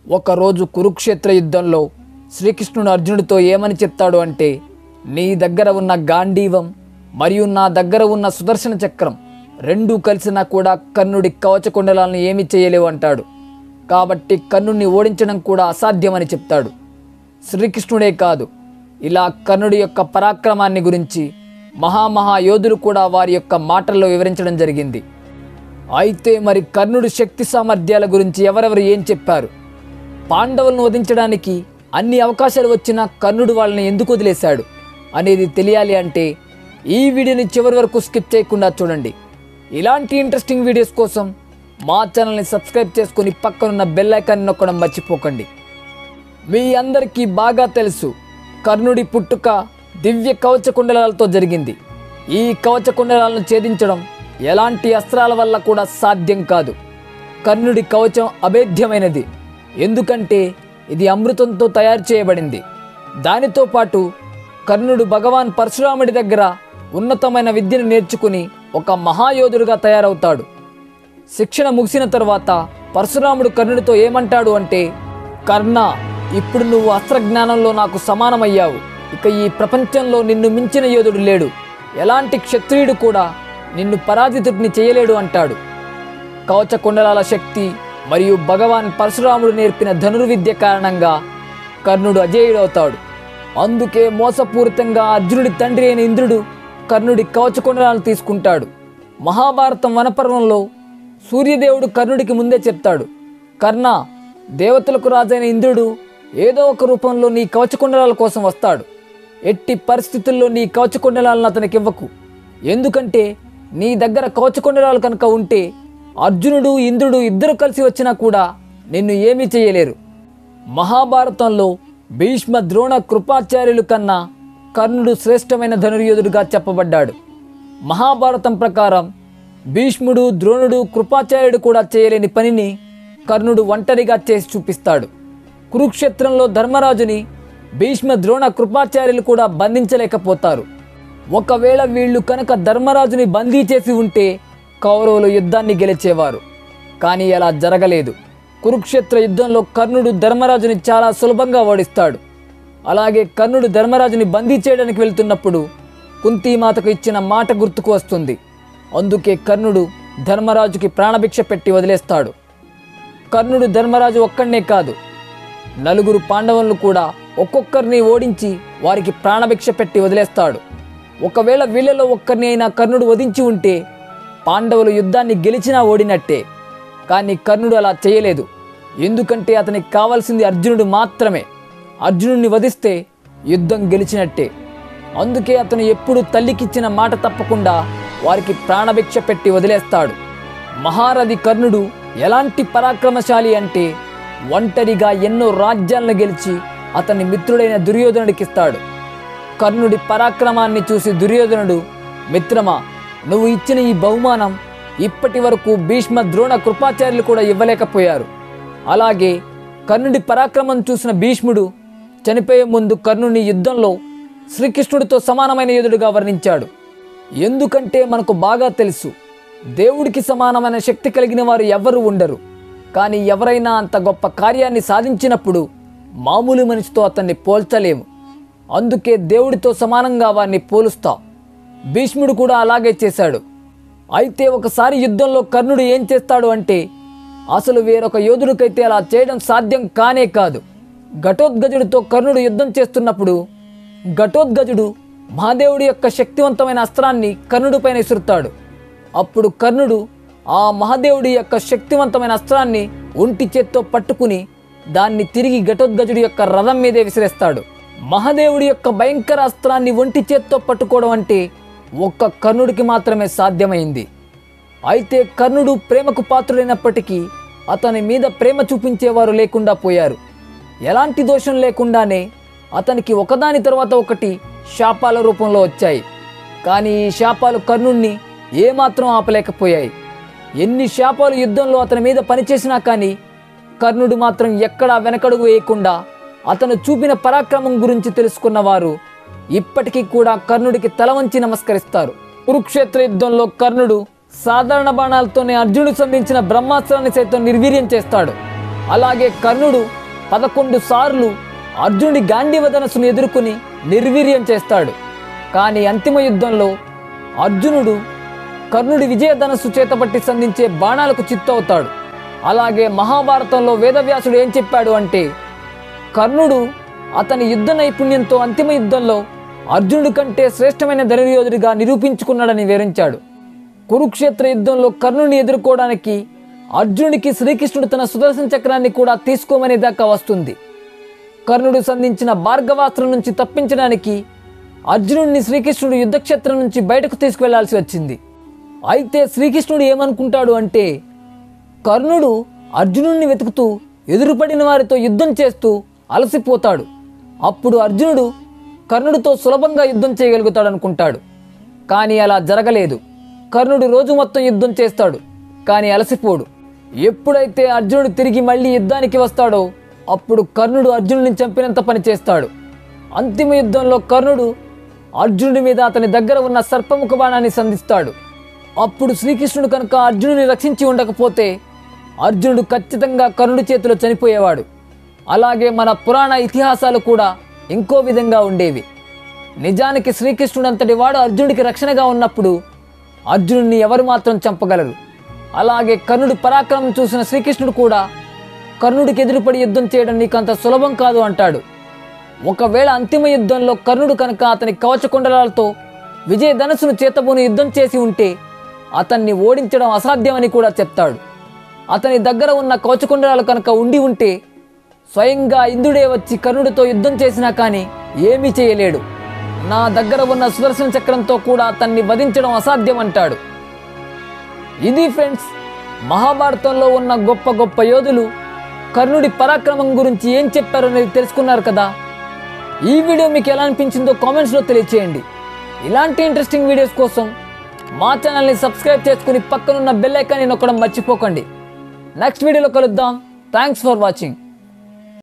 ఒకరోజు కురుక్షేత్ర యుద్ధంలో శ్రీకృష్ణుడు అర్జునుడితో ఏమని చెప్తాడు అంటే నీ దగ్గర ఉన్న గాంధీవం మరియు నా దగ్గర ఉన్న సుదర్శన చక్రం రెండూ కలిసినా కూడా కర్ణుడి కవచకుండలాలను ఏమీ చేయలేవు అంటాడు కాబట్టి కర్ణుడిని ఓడించడం కూడా అసాధ్యమని చెప్తాడు శ్రీకృష్ణుడే కాదు ఇలా కర్ణుడి యొక్క పరాక్రమాన్ని గురించి మహామహా యోధులు కూడా వారి యొక్క మాటల్లో వివరించడం జరిగింది అయితే మరి కర్ణుడి శక్తి సామర్థ్యాల గురించి ఎవరెవరు ఏం చెప్పారు పాండవులను వధించడానికి అన్ని అవకాశాలు వచ్చినా కర్ణుడు వాళ్ళని ఎందుకు వదిలేశాడు అనేది తెలియాలి అంటే ఈ వీడియోని చివరి వరకు స్కిప్ చేయకుండా చూడండి ఇలాంటి ఇంట్రెస్టింగ్ వీడియోస్ కోసం మా ఛానల్ని సబ్స్క్రైబ్ చేసుకొని పక్కనున్న బెల్ ఐకాన్ని నొక్కడం మర్చిపోకండి మీ అందరికీ బాగా తెలుసు కర్ణుడి పుట్టుక దివ్య కవచ కుండలాలతో జరిగింది ఈ కవచ కుండలాలను ఛేదించడం ఎలాంటి అస్త్రాల వల్ల కూడా సాధ్యం కాదు కర్ణుడి కవచం అభేద్యమైనది ఎందుకంటే ఇది అమృతంతో తయారు చేయబడింది దానితో పాటు కర్ణుడు భగవాన్ పరశురాముడి దగ్గర ఉన్నతమైన విద్యను నేర్చుకుని ఒక మహాయోధుడిగా తయారవుతాడు శిక్షణ ముగిసిన తర్వాత పరశురాముడు కర్ణుడితో ఏమంటాడు అంటే కర్ణ ఇప్పుడు నువ్వు అస్త్రజ్ఞానంలో నాకు సమానమయ్యావు ఇక ఈ ప్రపంచంలో నిన్ను మించిన యోధుడు లేడు ఎలాంటి క్షత్రియుడు కూడా నిన్ను పరాజితుడిని చేయలేడు అంటాడు కవచ కుండలాల శక్తి మరియు భగవాన్ పరశురాముడు నేర్పిన ధనుర్విద్య కారణంగా కర్ణుడు అజేయుడవుతాడు అందుకే మోసపూరితంగా అర్జునుడి తండ్రి అయిన ఇంద్రుడు కర్ణుడి కవచ కుండలాలను తీసుకుంటాడు మహాభారతం వనపర్వంలో సూర్యదేవుడు కర్ణుడికి ముందే చెప్తాడు కర్ణ దేవతలకు రాజైన ఇంద్రుడు ఏదో ఒక రూపంలో నీ కవచకుండలాల కోసం వస్తాడు ఎట్టి పరిస్థితుల్లో నీ కవచకుండలాలను అతనికి ఇవ్వకు ఎందుకంటే నీ దగ్గర కవచకుండలాలు కనుక ఉంటే అర్జునుడు ఇంద్రుడు ఇద్దరు కలిసి వచ్చినా కూడా నిన్ను ఏమీ చేయలేరు మహాభారతంలో భీష్మ ద్రోణ కృపాచార్యులు కన్నా కర్ణుడు శ్రేష్టమైన ధనుర్యోధుడిగా చెప్పబడ్డాడు మహాభారతం ప్రకారం భీష్ముడు ద్రోణుడు కృపాచార్యుడు కూడా చేయలేని పనిని కర్ణుడు ఒంటరిగా చేసి చూపిస్తాడు కురుక్షేత్రంలో ధర్మరాజుని భీష్మ ద్రోణ కృపాచార్యులు కూడా బంధించలేకపోతారు ఒకవేళ వీళ్ళు కనుక ధర్మరాజుని బందీ చేసి ఉంటే కౌరవులు యుద్ధాన్ని గెలిచేవారు కానీ అలా జరగలేదు కురుక్షేత్ర యుద్ధంలో కర్ణుడు ధర్మరాజుని చాలా సులభంగా ఓడిస్తాడు అలాగే కర్ణుడు ధర్మరాజుని బందీ చేయడానికి వెళ్తున్నప్పుడు కుంతీమాతకు ఇచ్చిన మాట గుర్తుకు వస్తుంది అందుకే కర్ణుడు ధర్మరాజుకి ప్రాణభిక్ష పెట్టి వదిలేస్తాడు కర్ణుడు ధర్మరాజు ఒక్కడనే కాదు నలుగురు పాండవులను కూడా ఒక్కొక్కరిని ఓడించి వారికి ప్రాణభిక్ష పెట్టి వదిలేస్తాడు ఒకవేళ వీళ్ళలో ఒక్కరిని అయినా కర్ణుడు వధించి ఉంటే పాండవులు యుద్ధాన్ని గెలిచినా ఓడినట్టే కానీ కర్ణుడు అలా చేయలేదు ఎందుకంటే అతనికి కావాల్సింది అర్జునుడు మాత్రమే అర్జునుడిని వధిస్తే యుద్ధం గెలిచినట్టే అందుకే అతను ఎప్పుడు తల్లికిచ్చిన మాట తప్పకుండా వారికి ప్రాణభిక్ష పెట్టి వదిలేస్తాడు మహారథి కర్ణుడు ఎలాంటి పరాక్రమశాలి అంటే ఒంటరిగా ఎన్నో రాజ్యాలను గెలిచి అతని మిత్రుడైన దుర్యోధనుడికిస్తాడు కర్ణుడి పరాక్రమాన్ని చూసి దుర్యోధనుడు మిత్రమా నువ్వు ఇచ్చిన ఈ బహుమానం ఇప్పటి వరకు భీష్మ ద్రోణ కృపాచార్యులు కూడా ఇవ్వలేకపోయారు అలాగే కర్ణుడి పరాక్రమం చూసిన భీష్ముడు చనిపోయే ముందు కర్ణుని యుద్ధంలో శ్రీకృష్ణుడితో సమానమైన యోధుడిగా వర్ణించాడు ఎందుకంటే మనకు బాగా తెలుసు దేవుడికి సమానమైన శక్తి కలిగిన వారు ఎవ్వరూ ఉండరు కానీ ఎవరైనా అంత గొప్ప కార్యాన్ని సాధించినప్పుడు మామూలు మనిషితో అతన్ని పోల్చలేము అందుకే దేవుడితో సమానంగా వారిని పోలుస్తాం భీష్ముడు కూడా అలాగే చేశాడు అయితే ఒకసారి యుద్ధంలో కర్ణుడు ఏం చేస్తాడు అంటే అసలు వేరొక యోధుడికైతే అలా చేయడం సాధ్యం కానే కాదు ఘటోద్గజుడితో కర్ణుడు యుద్ధం చేస్తున్నప్పుడు ఘటోద్గజుడు మహాదేవుడి యొక్క శక్తివంతమైన అస్త్రాన్ని కర్ణుడిపైన విసురుతాడు అప్పుడు కర్ణుడు ఆ మహాదేవుడి యొక్క శక్తివంతమైన అస్త్రాన్ని ఒంటి చేత్తో పట్టుకుని దాన్ని తిరిగి ఘటోద్గజుడి యొక్క రథం మీదే విసిరేస్తాడు మహాదేవుడి యొక్క భయంకర అస్త్రాన్ని ఒంటి చేత్తో పట్టుకోవడం అంటే ఒక్క కర్ణుడికి మాత్రమే సాధ్యమైంది అయితే కర్ణుడు ప్రేమకు పాత్రుడైనప్పటికీ అతని మీద ప్రేమ చూపించేవారు లేకుండా పోయారు ఎలాంటి దోషం లేకుండానే అతనికి ఒకదాని తర్వాత ఒకటి శాపాల రూపంలో వచ్చాయి కానీ ఈ శాపాలు కర్ణుణ్ణి ఏమాత్రం ఆపలేకపోయాయి ఎన్ని శాపాలు యుద్ధంలో అతని మీద పనిచేసినా కానీ కర్ణుడు మాత్రం ఎక్కడా వెనకడుగు వేయకుండా అతను చూపిన పరాక్రమం గురించి తెలుసుకున్న వారు ఇప్పటికీ కూడా కర్ణుడికి తల వంచి నమస్కరిస్తారు కురుక్షేత్ర యుద్ధంలో కర్ణుడు సాధారణ బాణాలతోనే అర్జునుడు సంధించిన బ్రహ్మాస్త్రాన్ని సైతం నిర్వీర్యం చేస్తాడు అలాగే కర్ణుడు పదకొండు సార్లు అర్జునుడి గాంధీవ ధనస్సును ఎదుర్కొని నిర్వీర్యం చేస్తాడు కానీ అంతిమ యుద్ధంలో అర్జునుడు కర్ణుడి విజయ ధనస్సు చేతపట్టి సంధించే బాణాలకు చిత్తవుతాడు అలాగే మహాభారతంలో వేదవ్యాసుడు ఏం చెప్పాడు అంటే కర్ణుడు అతని యుద్ధ నైపుణ్యంతో అంతిమ యుద్ధంలో అర్జునుడి కంటే శ్రేష్టమైన ధనుర్యోధుడిగా నిరూపించుకున్నాడని వివరించాడు కురుక్షేత్ర యుద్ధంలో కర్ణుని ఎదుర్కోవడానికి అర్జునుడికి శ్రీకృష్ణుడు తన సుదర్శన చక్రాన్ని కూడా తీసుకోమనే దాకా వస్తుంది కర్ణుడు సంధించిన భార్గవాస్త్రం నుంచి తప్పించడానికి అర్జునుడిని శ్రీకృష్ణుడు యుద్ధక్షేత్రం నుంచి బయటకు తీసుకువెళ్లాల్సి వచ్చింది అయితే శ్రీకృష్ణుడు ఏమనుకుంటాడు అంటే కర్ణుడు అర్జునుడిని వెతుకుతూ ఎదురుపడిన వారితో యుద్ధం చేస్తూ అలసిపోతాడు అప్పుడు అర్జునుడు కర్ణుడితో సులభంగా యుద్ధం చేయగలుగుతాడు అనుకుంటాడు కానీ అలా జరగలేదు కర్ణుడు రోజు మొత్తం యుద్ధం చేస్తాడు కానీ అలసిపోడు ఎప్పుడైతే అర్జునుడు తిరిగి మళ్ళీ యుద్ధానికి వస్తాడో అప్పుడు కర్ణుడు అర్జునుడిని చంపినంత పని చేస్తాడు అంతిమ యుద్ధంలో కర్ణుడు అర్జునుడి మీద అతని దగ్గర ఉన్న సర్పముఖ బాణాన్ని సంధిస్తాడు అప్పుడు శ్రీకృష్ణుడు కనుక అర్జునుడిని రక్షించి ఉండకపోతే అర్జునుడు ఖచ్చితంగా కర్ణుడి చేతిలో చనిపోయేవాడు అలాగే మన పురాణ ఇతిహాసాలు కూడా ఇంకో విధంగా ఉండేవి నిజానికి శ్రీకృష్ణుడు అంతటి వాడు అర్జునుడికి రక్షణగా ఉన్నప్పుడు అర్జునుడిని ఎవరు మాత్రం చంపగలరు అలాగే కర్ణుడి పరాక్రమం చూసిన శ్రీకృష్ణుడు కూడా కర్ణుడికి ఎదురుపడి యుద్ధం చేయడం నీకు అంత సులభం కాదు అంటాడు ఒకవేళ అంతిమ యుద్ధంలో కర్ణుడు కనుక అతని కవచకుండలాలతో విజయ ధనుసును చేతబూని యుద్ధం చేసి ఉంటే అతన్ని ఓడించడం అసాధ్యమని కూడా చెప్తాడు అతని దగ్గర ఉన్న కవచకుండలాలు కనుక ఉండి ఉంటే స్వయంగా ఇంద్రుడే వచ్చి కర్ణుడితో యుద్ధం చేసినా కానీ ఏమీ చేయలేడు నా దగ్గర ఉన్న సుదర్శన చక్రంతో కూడా అతన్ని వధించడం అసాధ్యం అంటాడు ఇది ఫ్రెండ్స్ మహాభారతంలో ఉన్న గొప్ప గొప్ప యోధులు కర్ణుడి పరాక్రమం గురించి ఏం చెప్పారో అనేది తెలుసుకున్నారు కదా ఈ వీడియో మీకు ఎలా అనిపించిందో కామెంట్స్లో తెలియచేయండి ఇలాంటి ఇంట్రెస్టింగ్ వీడియోస్ కోసం మా ఛానల్ని సబ్స్క్రైబ్ చేసుకుని పక్కనున్న బెల్ ఐకాన్ని నొక్కడం మర్చిపోకండి నెక్స్ట్ వీడియోలో కలుద్దాం థ్యాంక్స్ ఫర్ వాచింగ్